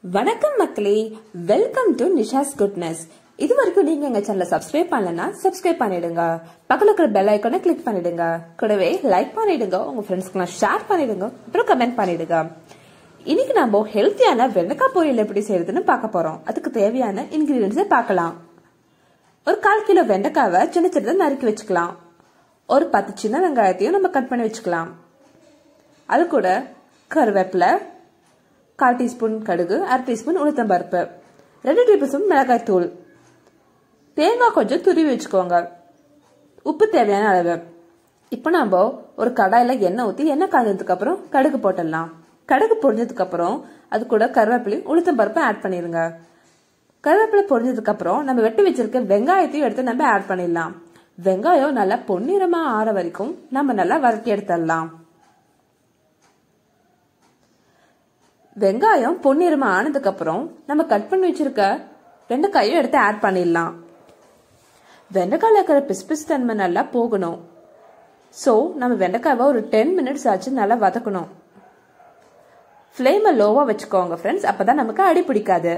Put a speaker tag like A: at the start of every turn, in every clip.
A: வணக்கம் மக்களே welcome to Nisha's goodness இது வரைக்கும் நீங்க எங்க சேனலை சப்ஸ்கிரைப் பண்ணலனா சப்ஸ்கிரைப் பண்ணிடுங்க பக்கத்துல இருக்கிற பெல் ஐக்கானை கிளிக் பண்ணிடுங்க கூடவே லைக் பண்ணிடுங்க உங்க ஃப்ரெண்ட்ஸ்க்குலாம் ஷேர் பண்ணிடுங்க அப்புறம் கமெண்ட் பண்ணிடுங்க இன்னைக்கு நம்ம ஹெல்த்தியான வெண்டைக்காய் பொரியல் எப்படி செய்யறதுன்னு பார்க்க போறோம் அதுக்கு தேவையான இன்கிரீடியன்ஸை பார்க்கலாம் ஒரு கால் கிலோ வெண்டைக்காவை சின்ன சின்னதாக நறுக்கி வச்சுக்கலாம் ஒரு பத்து சின்ன வெங்காயத்தையும் நம்ம கட் பண்ணி வச்சுக்கலாம் அது கூட கருவேப்பிலை கால் டீஸ்பூன் கடுகு அரை டீஸ்பூன் உளுத்தம்பருப்பு ரெண்டு டேபிள் ஸ்பூன் மிளகாய் தூள் தேங்காய் கொஞ்சம் துருவி வச்சுக்கோங்க உப்பு தேவையான அளவு இப்போ நம்ம ஒரு கடாயில் எண்ணெய் ஊற்றி எண்ணெய் காய்ஞ்சதுக்கு அப்புறம் கடுகு போட்டுடலாம் கடுகு பொரிஞ்சதுக்கு அப்புறம் அது கூட கருவேப்பிலையும் உளுத்தம்பருப்பும் ஆட் பண்ணிடுங்க கருவேப்பிலை பொரிஞ்சதுக்கு அப்புறம் நம்ம வெட்டி வச்சிருக்க வெங்காயத்தையும் எடுத்து நம்ம ஆட் பண்ணிடலாம் வெங்காயம் நல்லா பொன்னிறமா ஆற வரைக்கும் நம்ம நல்லா வதக்கி எடுத்துடலாம் வெங்காயம் பொன்னிறமா ஆனதுக்கு அப்புறம் நம்ம கட் பண்ணி வச்சிருக்க வெண்டைக்காயும் எடுத்து ஆட் பண்ணிடலாம் வெண்டைக்காயில் இருக்கிற பிஸ்பிஸ் தன்மை நல்லா போகணும் ஸோ நம்ம வெண்டைக்காவை ஒரு டென் மினிட்ஸ் ஆச்சு நல்லா வதக்கணும் ஃப்ளேமை லோவாக வச்சுக்கோங்க ஃப்ரெண்ட்ஸ் அப்போ தான் நமக்கு அடி பிடிக்காது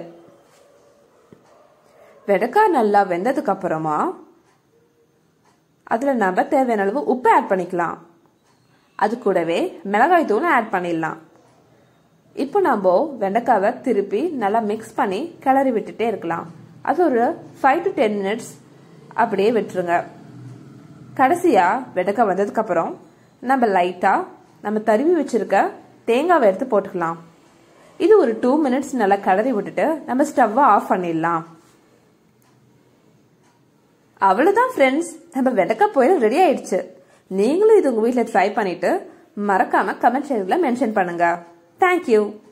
A: வெண்டைக்காய் நல்லா வெந்ததுக்கு அப்புறமா அதில் நம்ம தேவையான அளவு உப்பு ஆட் பண்ணிக்கலாம் அது கூடவே மிளகாய் தூளும் ஆட் பண்ணிடலாம் இப்போ நம்ம வெண்டைக்காவை திருப்பி நல்லா மிக்ஸ் பண்ணி கிளறி விட்டுட்டே இருக்கலாம் அது ஒரு ஃபைவ் டு டென் மினிட்ஸ் அப்படியே விட்டுருங்க கடைசியாக வெண்டைக்காய் வந்ததுக்கப்புறம் நம்ம லைட்டாக நம்ம தருவி வச்சிருக்க தேங்காவை எடுத்து போட்டுக்கலாம் இது ஒரு டூ மினிட்ஸ் நல்லா கிளறி விட்டுட்டு நம்ம ஸ்டவ்வை ஆஃப் பண்ணிடலாம் அவ்வளோதான் ஃப்ரெண்ட்ஸ் நம்ம வெண்டைக்காய் பொரியல் ரெடி ஆயிடுச்சு நீங்களும் இது உங்கள் வீட்டில் ட்ரை பண்ணிட்டு மறக்காம கமெண்ட் செக்ஷனில் மென்ஷன் பண்ணுங்க தேங்க்யூ